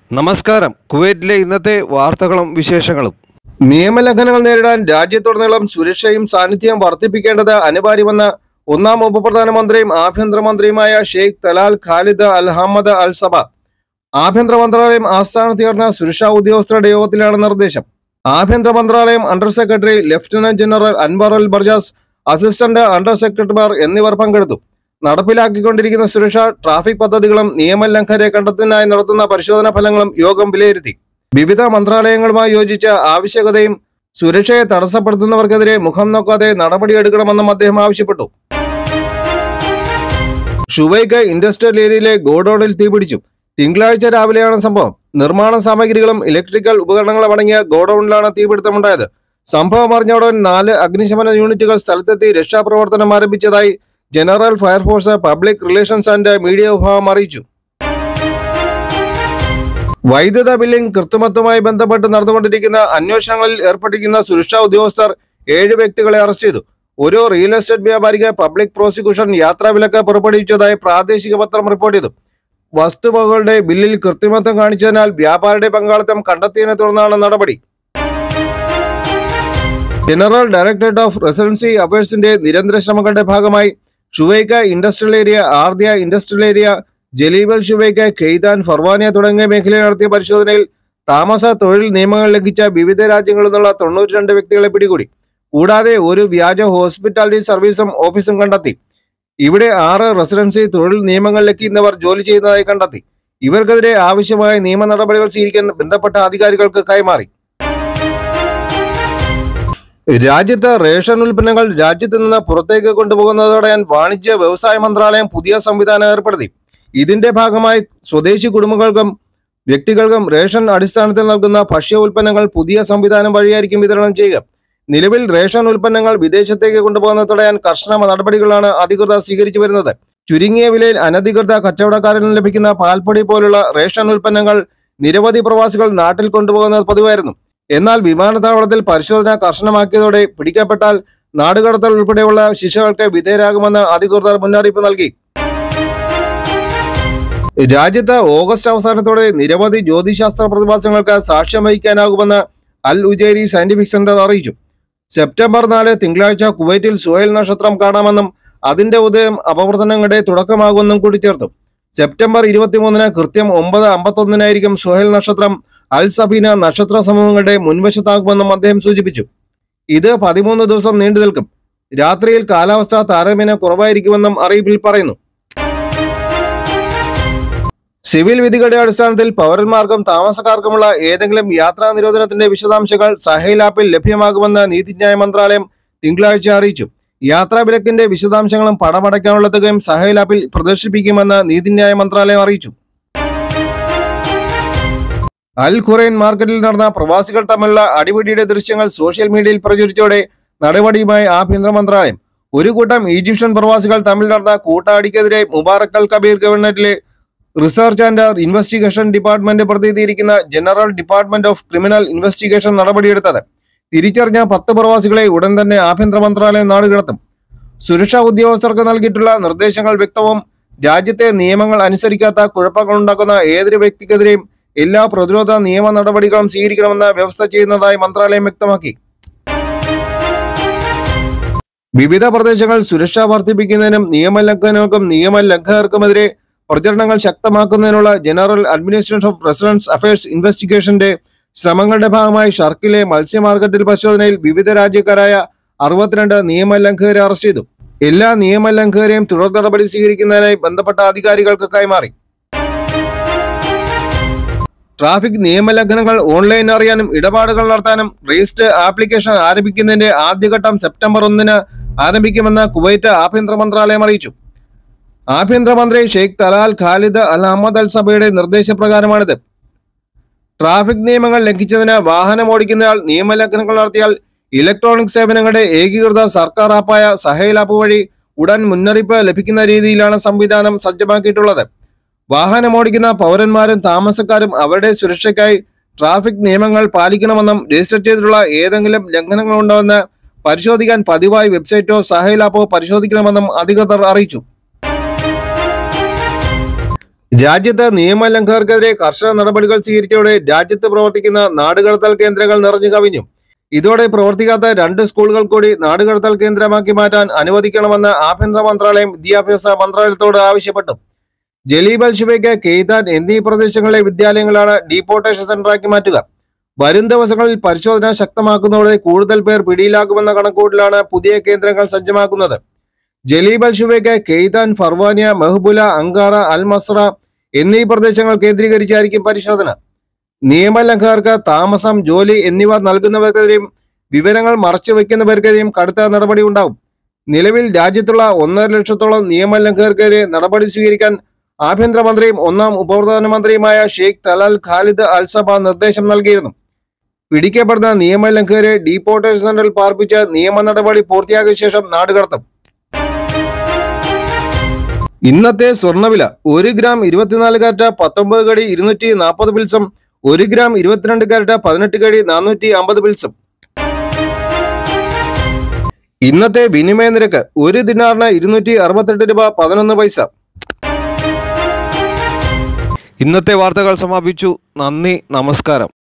നമസ്കാരം കുവൈറ്റിലെ ഇന്നത്തെ വാർത്തകളും വിശേഷങ്ങളും നിയമലംഘനങ്ങൾ നേരിടാൻ രാജ്യത്തുടനീളം സുരക്ഷയും സാന്നിധ്യവും വർദ്ധിപ്പിക്കേണ്ടത് അനിവാര്യമെന്ന് ഒന്നാം ഉപപ്രധാനമന്ത്രിയും ആഭ്യന്തരമന്ത്രിയുമായ Sheikh Talal Khalid Al Hamad Al Sabah ആഭ്യന്തര മന്ത്രാലയം ആസ്ഥാനത്ത് ചേർന്ന സുരക്ഷാ ഉദ്യോഗസ്ഥരുടെ യോഗത്തിലാണ് നിർദ്ദേശം ആഭ്യന്തര മന്ത്രാലയം under secretary lieutenant general Anwar Al Barjas assistant under സെക്രട്ടറിമാർ എന്നിവർ പങ്കെടുത്തു നടപ്പിലാക്കിക്കൊണ്ടിരിക്കുന്ന സുരക്ഷാ ട്രാഫിക് പദ്ധതികളും നിയമലംഘനരെ കണ്ടെത്തുന്നതിനായി നടത്തുന്ന പരിശോധനാ ഫലങ്ങളും യോഗം വിലയിരുത്തി വിവിധ മന്ത്രാലയങ്ങളുമായി യോജിച്ച ആവശ്യകതയും സുരക്ഷയെ തടസ്സപ്പെടുത്തുന്നവർക്കെതിരെ മുഖം നോക്കാതെ നടപടിയെടുക്കണമെന്നും അദ്ദേഹം ആവശ്യപ്പെട്ടു ഷുവൈക്ക് ഇൻഡസ്ട്രിയൽ ഏരിയയിലെ ഗോഡൌണിൽ തീപിടിച്ചു തിങ്കളാഴ്ച രാവിലെയാണ് സംഭവം നിർമ്മാണ സാമഗ്രികളും ഇലക്ട്രിക്കൽ ഉപകരണങ്ങളും അടങ്ങിയ ഗോഡൌണിലാണ് തീപിടുത്തമുണ്ടായത് സംഭവം അറിഞ്ഞ ഉടൻ നാല് അഗ്നിശമന യൂണിറ്റുകൾ സ്ഥലത്തെത്തി രക്ഷാപ്രവർത്തനം ആരംഭിച്ചതായി general fire force public relations and media വിഭാഗം അറിയിച്ചു വൈദ്യുത ബില്ലിംഗ് കൃത്രിമത്വവുമായി ബന്ധപ്പെട്ട് നടന്നുകൊണ്ടിരിക്കുന്ന അന്വേഷണങ്ങളിൽ ഏർപ്പെട്ടിരിക്കുന്ന സുരക്ഷാ ഉദ്യോഗസ്ഥർ ഏഴ് വ്യക്തികളെ അറസ്റ്റ് ചെയ്തു ഒരു റിയൽ എസ്റ്റേറ്റ് വ്യാപാരിക്ക് പബ്ലിക് പ്രോസിക്യൂഷൻ യാത്രാവിലക്ക് പുറപ്പെടുവിച്ചതായി പ്രാദേശിക പത്രം റിപ്പോർട്ട് ചെയ്തു വസ്തുവകകളുടെ ബില്ലിൽ കൃത്രിമത്വം കാണിച്ചതിനാൽ വ്യാപാരിയുടെ പങ്കാളിത്തം കണ്ടെത്തിയതിനെ തുടർന്നാണ് നടപടി ജനറൽ ഡയറക്ടറേറ്റ് ഓഫ് റെസിഡൻസി അഫയേഴ്സിന്റെ നിരന്തര ശ്രമങ്ങളുടെ ഭാഗമായി Shuwaikh industrial area Ardiya industrial area Jleeb al Shuwaikh Khaitan Farwaniya തുടങ്ങിയ മേഖലയിൽ നടത്തിയ പരിശോധനയിൽ താമസ തൊഴിൽ നിയമങ്ങൾ ലംഘിച്ച വിവിധ രാജ്യങ്ങളിൽ നിന്നുള്ള തൊണ്ണൂറ്റി രണ്ട് വ്യക്തികളെ പിടികൂടി കൂടാതെ ഒരു വ്യാജ ഹോസ്പിറ്റാലിറ്റി സർവീസും ഓഫീസും കണ്ടെത്തി ഇവിടെ ആറ് റെസിഡൻസി തൊഴിൽ നിയമങ്ങൾ ലംഘിക്കുന്നവർ ജോലി ചെയ്യുന്നതായി കണ്ടെത്തി ഇവർക്കെതിരെ ആവശ്യമായ നിയമ നടപടികൾ സ്വീകരിക്കാൻ ബന്ധപ്പെട്ട അധികാരികൾക്ക് കൈമാറി രാജ്യത്ത് റേഷൻ ഉൽപ്പന്നങ്ങൾ രാജ്യത്ത് നിന്ന് പുറത്തേക്ക് കൊണ്ടുപോകുന്നത് തടയാൻ വാണിജ്യ വ്യവസായ മന്ത്രാലയം പുതിയ സംവിധാനം ഏർപ്പെടുത്തി ഇതിന്റെ ഭാഗമായി സ്വദേശി കുടുംബങ്ങൾക്കും വ്യക്തികൾക്കും റേഷൻ അടിസ്ഥാനത്തിൽ നൽകുന്ന ഭക്ഷ്യ ഉൽപ്പന്നങ്ങൾ പുതിയ സംവിധാനം വഴിയായിരിക്കും വിതരണം ചെയ്യുക നിലവിൽ റേഷൻ ഉൽപ്പന്നങ്ങൾ വിദേശത്തേക്ക് കൊണ്ടുപോകുന്നത് തടയാൻ കർശന നടപടികളാണ് അധികൃതർ സ്വീകരിച്ചു വരുന്നത് ചുരുങ്ങിയ വിലയിൽ അനധികൃത കച്ചവടക്കാരിൽ നിന്ന് ലഭിക്കുന്ന പാൽപ്പൊടി പോലുള്ള റേഷൻ ഉൽപ്പന്നങ്ങൾ നിരവധി പ്രവാസികൾ നാട്ടിൽ കൊണ്ടുപോകുന്നത് പതിവായിരുന്നു എന്നാൽ വിമാനത്താവളത്തിൽ പരിശോധന കർശനമാക്കിയതോടെ പിടിക്കപ്പെട്ടാൽ നാടുകടത്തൽ ഉൾപ്പെടെയുള്ള ശിക്ഷകൾക്ക് വിധേയരാകുമെന്ന് അധികൃതർ മുന്നറിയിപ്പ് നൽകി രാജ്യത്ത് ഓഗസ്റ്റ് അവസാനത്തോടെ നിരവധി ജ്യോതിശാസ്ത്ര പ്രതിഭാസങ്ങൾക്ക് സാക്ഷ്യം വഹിക്കാനാകുമെന്ന് അൽ ഉജേരി സയന്റിഫിക് സെന്റർ അറിയിച്ചു സെപ്റ്റംബർ നാല് തിങ്കളാഴ്ച കുവൈറ്റിൽ സുഹൈൽ നക്ഷത്രം കാണാമെന്നും അതിന്റെ ഉദയം അപവർത്തനങ്ങളുടെ തുടക്കമാകുമെന്നും കൂട്ടിച്ചേർത്തു സെപ്റ്റംബർ ഇരുപത്തിമൂന്നിന് കൃത്യം ഒമ്പത് അമ്പത്തൊന്നിനായിരിക്കും സുഹൈൽ നക്ഷത്രം അൽ സഫീന നക്ഷത്ര സമൂഹങ്ങളുടെ മുൻവശത്താകുമെന്നും അദ്ദേഹം സൂചിപ്പിച്ചു ഇത് പതിമൂന്ന് ദിവസം നീണ്ടു നിൽക്കും രാത്രിയിൽ കാലാവസ്ഥ താരതമ്യേന കുറവായിരിക്കുമെന്നും അറിയിപ്പിൽ പറയുന്നു സിവിൽ വിധികളുടെ അടിസ്ഥാനത്തിൽ പൗരന്മാർക്കും താമസക്കാർക്കുമുള്ള ഏതെങ്കിലും യാത്രാ നിരോധനത്തിന്റെ വിശദാംശങ്ങൾ സഹേൽ ആപ്പിൽ ലഭ്യമാകുമെന്ന് നീതിന്യായ മന്ത്രാലയം തിങ്കളാഴ്ച അറിയിച്ചു യാത്രാ വിലക്കിന്റെ വിശദാംശങ്ങളും പണമടയ്ക്കാനുള്ള തുകയും സഹേൽ ആപ്പിൽ പ്രദർശിപ്പിക്കുമെന്ന് നീതിന്യായ മന്ത്രാലയം അറിയിച്ചു അൽ ഖുറൈൻ മാർക്കറ്റിൽ നടന്ന പ്രവാസികൾ തമ്മിലുള്ള അടിപിടിയുടെ ദൃശ്യങ്ങൾ സോഷ്യൽ മീഡിയയിൽ പ്രചരിച്ചതോടെ നടപടിയുമായി ആഭ്യന്തര മന്ത്രാലയം ഒരു കൂട്ടം ഈജിപ്ഷ്യൻ പ്രവാസികൾ തമ്മിൽ നടന്ന കൂട്ടാടിക്കെതിരെ മുബാറക് അൽ കബീർ ഗവൺമെന്റിലെ റിസർച്ച് ആൻഡ് ഇൻവെസ്റ്റിഗേഷൻ ഡിപ്പാർട്ട്മെന്റ് പ്രതിനിധീകരിക്കുന്ന general department of criminal investigation നടപടിയെടുത്തത് തിരിച്ചറിഞ്ഞ പത്ത് പ്രവാസികളെ ഉടൻ തന്നെ ആഭ്യന്തര മന്ത്രാലയം നാടുകടത്തും സുരക്ഷാ ഉദ്യോഗസ്ഥർക്ക് നൽകിയിട്ടുള്ള നിർദ്ദേശങ്ങൾ വ്യക്തവും രാജ്യത്തെ നിയമങ്ങൾ അനുസരിക്കാത്ത കുഴപ്പങ്ങളുണ്ടാക്കുന്ന ഏതൊരു വ്യക്തിക്കെതിരെയും എല്ലാ പ്രതിരോധ നിയമ നടപടികളും സ്വീകരിക്കണമെന്ന് വ്യവസ്ഥ ചെയ്യുന്നതായി മന്ത്രാലയം വ്യക്തമാക്കി വിവിധ പ്രദേശങ്ങൾ സുരക്ഷ വർദ്ധിപ്പിക്കുന്നതിനും നിയമലംഘനങ്ങൾക്കും നിയമലംഘകർക്കുമെതിരെ പ്രചരണങ്ങൾ ശക്തമാക്കുന്നതിനുള്ള general administration of residence affairs ഇൻവെസ്റ്റിഗേഷന്റെ ശ്രമങ്ങളുടെ ഭാഗമായി ഷർക്കിലെ മത്സ്യ മാർക്കറ്റിൽ പരിശോധനയിൽ വിവിധ രാജ്യക്കാരായ അറുപത്തിരണ്ട് നിയമലംഘകരെ അറസ്റ്റ് ചെയ്തു എല്ലാ നിയമലംഘകരെയും തുടർ നടപടി സ്വീകരിക്കുന്നതിനായി ബന്ധപ്പെട്ട അധികാരികൾക്ക് കൈമാറി ട്രാഫിക് നിയമലംഘനങ്ങൾ ഓൺലൈൻ അറിയാനും ഇടപാടുകൾ നടത്താനും രജിസ്റ്റർ ആപ്ലിക്കേഷൻ ആരംഭിക്കുന്നതിന്റെ ആദ്യഘട്ടം സെപ്റ്റംബർ ഒന്നിന് ആരംഭിക്കുമെന്ന് കുവൈറ്റ് ആഭ്യന്തര മന്ത്രാലയം അറിയിച്ചു ആഭ്യന്തരമന്ത്രി Sheikh Talal Khalid Al Ahmad Al സഭയുടെ നിർദ്ദേശപ്രകാരമാണിത് ട്രാഫിക് നിയമങ്ങൾ ലംഘിച്ചതിന് വാഹനം ഓടിക്കുന്നയാൾ നിയമലംഘനങ്ങൾ നടത്തിയാൽ ഇലക്ട്രോണിക് സേവനങ്ങളുടെ ഏകീകൃത സർക്കാർ ആപ്പായ സഹേൽ ആപ്പ് വഴി ഉടൻ മുന്നറിയിപ്പ് ലഭിക്കുന്ന രീതിയിലാണ് സംവിധാനം സജ്ജമാക്കിയിട്ടുള്ളത് വാഹനം ഓടിക്കുന്ന പൗരന്മാരും താമസക്കാരും അവരുടെ സുരക്ഷയ്ക്കായി ട്രാഫിക് നിയമങ്ങൾ പാലിക്കണമെന്നും രജിസ്റ്റർ ചെയ്തിട്ടുള്ള ഏതെങ്കിലും ലംഘനങ്ങളുണ്ടോ എന്ന് പരിശോധിക്കാൻ പതിവായി വെബ്സൈറ്റോ സഹേൽ ആപ്പോ പരിശോധിക്കണമെന്നും അധികൃതർ അറിയിച്ചു രാജ്യത്ത് നിയമലംഘകർക്കെതിരെ കർശന നടപടികൾ സ്വീകരിച്ചതോടെ രാജ്യത്ത് പ്രവർത്തിക്കുന്ന നാടുകടത്തൽ കേന്ദ്രങ്ങൾ നിറഞ്ഞു കവിഞ്ഞു ഇതോടെ പ്രവർത്തിക്കാത്ത രണ്ട് സ്കൂളുകൾ കൂടി നാടുകടത്തൽ കേന്ദ്രമാക്കി മാറ്റാൻ അനുവദിക്കണമെന്ന് ആഭ്യന്തര മന്ത്രാലയം വിദ്യാഭ്യാസ മന്ത്രാലയത്തോട് ആവശ്യപ്പെട്ടു ജലീബൽ ഷുബയ്ക്ക് കെയ്താൻ എന്നീ പ്രദേശങ്ങളിലെ വിദ്യാലയങ്ങളാണ് ഡീപ്പോർട്ടേഷൻ സെന്ററാക്കി മാറ്റുക വരും ദിവസങ്ങളിൽ പരിശോധന ശക്തമാക്കുന്നതോടെ കൂടുതൽ പേർ പിടിയിലാകുമെന്ന കണക്കൂട്ടിലാണ് പുതിയ കേന്ദ്രങ്ങൾ സജ്ജമാക്കുന്നത് ജലീബൽ ഷുബയ്ക്ക് കെയ്താൻ ഫർവാനിയ മെഹബുല അങ്കാറ അൽ മസ്ര എന്നീ പ്രദേശങ്ങൾ കേന്ദ്രീകരിച്ചായിരിക്കും പരിശോധന നിയമലംഘകർക്ക് താമസം ജോലി എന്നിവ നൽകുന്നവർക്കെതിരെയും വിവരങ്ങൾ മറച്ചു വയ്ക്കുന്നവർക്കെതിരെയും കടുത്ത നടപടി ഉണ്ടാവും നിലവിൽ രാജ്യത്തുള്ള ഒന്നര ലക്ഷത്തോളം നിയമലംഘകർക്കെതിരെ നടപടി സ്വീകരിക്കാൻ ആഭ്യന്തരമന്ത്രിയും ഒന്നാം ഉപപ്രധാനമന്ത്രിയുമായ ഷെയ്ഖ് തലാൽ ഖാലിദ് അൽസബ നിർദ്ദേശം നൽകിയിരുന്നു പിടിക്കപ്പെടുന്ന നിയമലംഘകരെ ഡീപ്പോർട്ടേഷൻ സെന്ററിൽ പാർപ്പിച്ച് നിയമ നടപടി പൂർത്തിയാക്കിയ ശേഷം നാടുകടത്തും ഇന്നത്തെ സ്വർണ്ണവില ഒരു ഗ്രാം ഇരുപത്തിനാല് കാരറ്റ് പത്തൊമ്പത് കടി ഇരുന്നൂറ്റി നാൽപ്പത് പിൽസും ഒരു ഗ്രാം ഇരുപത്തിരണ്ട് കാരറ്റ് പതിനെട്ട് കടി നാനൂറ്റി അമ്പത് പിൽസും ഇന്നത്തെ വിനിമയ നിരക്ക് ഒരു ദിനാറിന് ഇരുന്നൂറ്റി അറുപത്തെട്ട് രൂപ പതിനൊന്ന് പൈസ ഇന്നത്തെ വാർത്തകൾ സമാപിച്ചു നന്ദി നമസ്കാരം